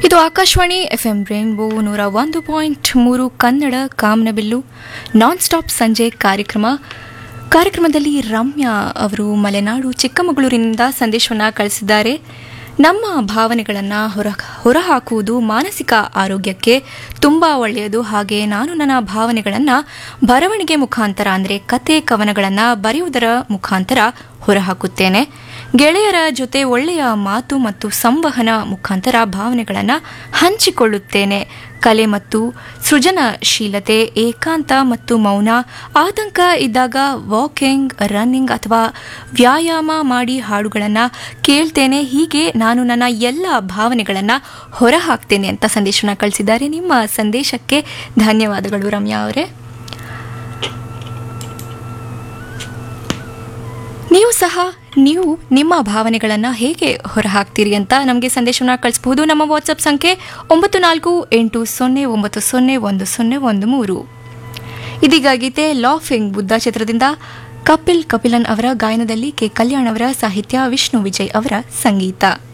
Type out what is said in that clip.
ಇದು Akashvani F M rainbow ನೂರ ಒಂದು ಪಾಯಿಂಟ್ ಮೂರು ಕನ್ನಡ ಕಾಮನಬಿಲ್ಲು ನಾನ್ ಸ್ಟಾಪ್ ಸಂಜೆ ಕಾರ್ಯಕ್ರಮ ಕಾರ್ಯಕ್ರಮದಲ್ಲಿ ರಮ್ಯಾ ಅವರು ಮಲೆನಾಡು ಚಿಕ್ಕಮಗಳೂರಿನಿಂದ ಸಂದೇಶವನ್ನು ಕಳಿಸಿದ್ದಾರೆ ನಮ್ಮ ಭಾವನೆಗಳನ್ನು ಹೊರ ಹೊರಹಾಕುವುದು ಮಾನಸಿಕ ಆರೋಗ್ಯಕ್ಕೆ ತುಂಬ ಒಳ್ಳೆಯದು ಹಾಗೆ ನಾನು ನನ್ನ ಭಾವನೆಗಳನ್ನು ಬರವಣಿಗೆ ಮುಖಾಂತರ ಅಂದರೆ ಕತೆ ಕವನಗಳನ್ನು ಬರೆಯುವುದರ ಮುಖಾಂತರ ಹೊರಹಾಕುತ್ತೇನೆ ಗೆಳೆಯರ ಜೊತೆ ಒಳ್ಳೆಯ ಮಾತು ಮತ್ತು ಸಂವಹನ ಮುಖಾಂತರ ಭಾವನೆಗಳನ್ನು ಹಂಚಿಕೊಳ್ಳುತ್ತೇನೆ ಕಲೆ ಮತ್ತು ಸೃಜನಶೀಲತೆ ಏಕಾಂತ ಮತ್ತು ಮೌನ ಆತಂಕ ಇದ್ದಾಗ ವಾಕಿಂಗ್ ರನ್ನಿಂಗ್ ಅಥವಾ ವ್ಯಾಯಾಮ ಮಾಡಿ ಹಾಡುಗಳನ್ನು ಕೇಳ್ತೇನೆ ಹೀಗೆ ನಾನು ನನ್ನ ಎಲ್ಲ ಭಾವನೆಗಳನ್ನು ಹೊರಹಾಕ್ತೇನೆ ಅಂತ ಸಂದೇಶನ ಕಳಿಸಿದ್ದಾರೆ ನಿಮ್ಮ ಸಂದೇಶಕ್ಕೆ ಧನ್ಯವಾದಗಳು ರಮ್ಯಾ ಅವರೇ ನೀವು ಸಹ ನೀವು ನಿಮ್ಮ ಭಾವನೆಗಳನ್ನು ಹೇಗೆ ಹೊರಹಾಕ್ತೀರಿ ಅಂತ ನಮಗೆ ಸಂದೇಶವನ್ನು ಕಳಿಸಬಹುದು ನಮ್ಮ ವಾಟ್ಸಪ್ ಸಂಖ್ಯೆ ಒಂಬತ್ತು ನಾಲ್ಕು ಎಂಟು ಸೊನ್ನೆ ಒಂಬತ್ತು ಸೊನ್ನೆ ಒಂದು ಸೊನ್ನೆ ಒಂದು ಮೂರು ಇದೀಗ ಗೀತೆ ಲಾಫಿಂಗ್ ಬುದ್ಧ ಚಿತ್ರದಿಂದ ಕಪಿಲ್ ಕಪಿಲನ್ ಅವರ ಗಾಯನದಲ್ಲಿ ಕೆ ಕಲ್ಯಾಣ್ ಅವರ ಸಾಹಿತ್ಯ ವಿಷ್ಣು ವಿಜಯ್ ಅವರ ಸಂಗೀತ